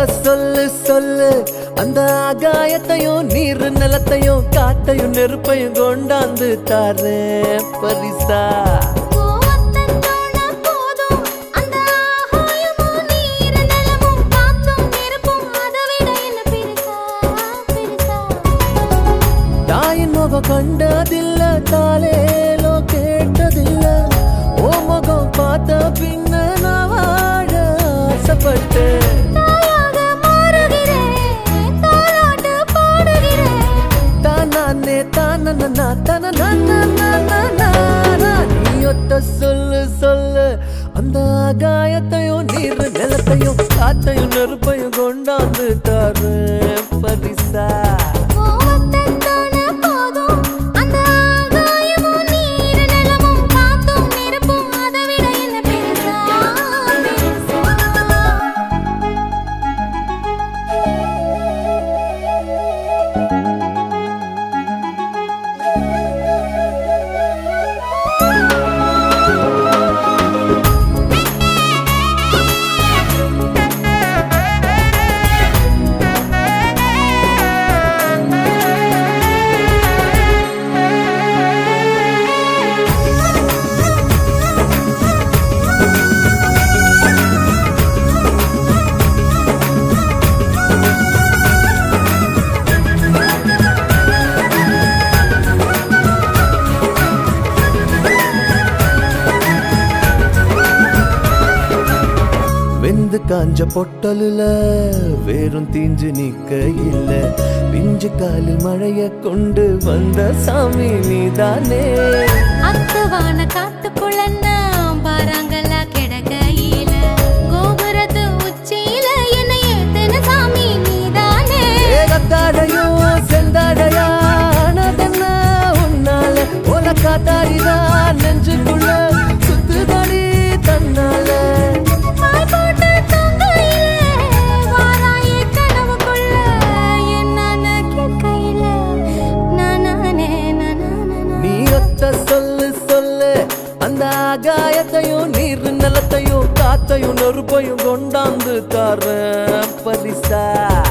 ஒத்த சொல்லு சொல்லு அந்த ஆகாயத்தையும் நீர் நிலத்தையும் காத்தையும் நெருப்பையும் கொண்டாந்து தாரேன் பரிசா கோவத்தன் தோணா போதும் அந்த ஆகாயமும் நீர் நிலமும் காத்தும் நெருப்பும் அதை விட என்ன பெருசா பெருசா தாயின் முகம் கண்டதில்ல தாலேலோ கேட்டதில்ல ஓ முகம் பார்த்த பின்ன நான் வாழ ஆசைப்பட்டேன் தாயாக மாறுகிறேன் தாலாட்டு பாடுகிறேன் தானே தானனா தனனா நீ ஒத்த சொல்லு சொல்லு அந்த ஆகாயத்தையும் நீர் நிலத்தையும் காத்தையும் நெருப்பையும் கொண்டாந்து தாரு பரிசா கோவத்தன் தோணா போதும் அந்த ஆகாயமும் நீர் நிலமும் காத்தும் நெருப்பும் அதை விட என்ன பெருசா பெருசா வெந்து காஞ்ச பொட்டலுல வேறும் தீஞ்சு நிக்க இல்ல பிஞ்சு காலில் மழைய கொண்டு வந்த சாமி நீதானே அத்துவான காட்டுக்குள்ள நான் பாறாங்கல்லா கிடக்கையில கோபுரத்து உச்சியில என்னை ஏத்தன சாமி நீதானே ஏகத்தாடையும் செந்தாடையானதென்ன உன்னால உன காத்தாடிதான் நெஞ்சுக்குள்ள சுத்துதடி தன்னால பாய் போட்டு தூங்கையில வாராயே கனவுக்குள்ள என்னன்னு கேட்கையில நானானே நானானே நீ ஒத்த சொல்லு சொல்லு அந்த ஆகாயத்தையும் நீர் நிலத்தையும் காத்தையும் நெருப்பையும் கொண்டாந்து தர பரிசா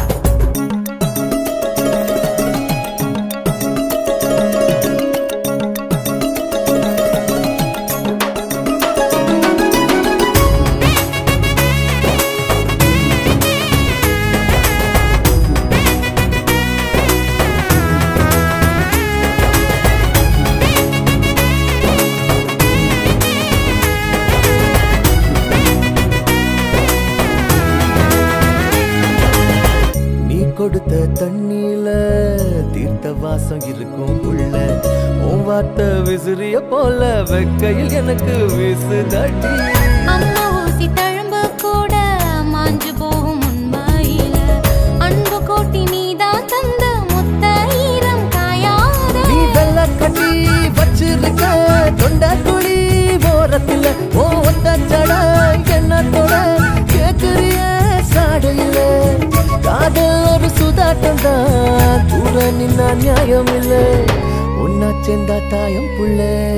நீ கொடுத்த தண்ணியில தீர்த்த வாசம் இருக்கும் உள்ள உன் வார்த்தை விசிறிய போல வெக்கையில் எனக்கு வீசுதடி அம்மா ஊசி தழும்பு கூட மாஞ்சு போகும் உண்மையில அன்பு கோட்டி நீதான் தந்த முத்த ஈரம் காயாத நீ வெள்ள கட்டி வச்சிருக்க தொண்ட குழி ஓரத்துல ஓ ஒத்த ஜட என்னத்தோட கேக்குறிய சாடையில காதல் ஒரு சுதாட்டம் தான் தூர நின்னா நியாயம் இல்ல ஒன்னா சேர்ந்தா தாயம் புள்ள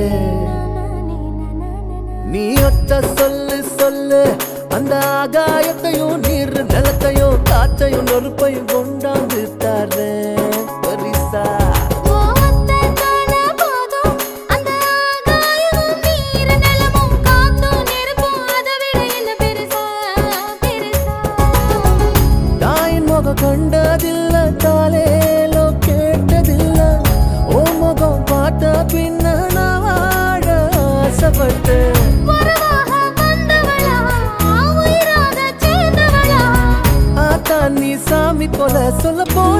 நீ ஒத்த சொல்லு சொல்லு அந்த ஆகாயத்தையும் நீர் நிலத்தையும் காற்றையும் நெருப்பையும் கொண்டாந்து தரேன் பரிசா கோவத்தை காண போதும் அந்த ஆகாயமும் நீர் நிலமும் காத்தும் நெருப்பும் அதை விட என்ன பெருசா பெருசா தாயின் முகம் கண்டதில்ல தாலேலோ கேட்டதில்ல ஓ முகம் பார்த்த பின்ன நான் வாழ ஆசைப்பட்டேன் உறவாக வந்தவளா உயிராக சேர்ந்தவளா ஆத்தா நீ சாமி போல சொல்ல போ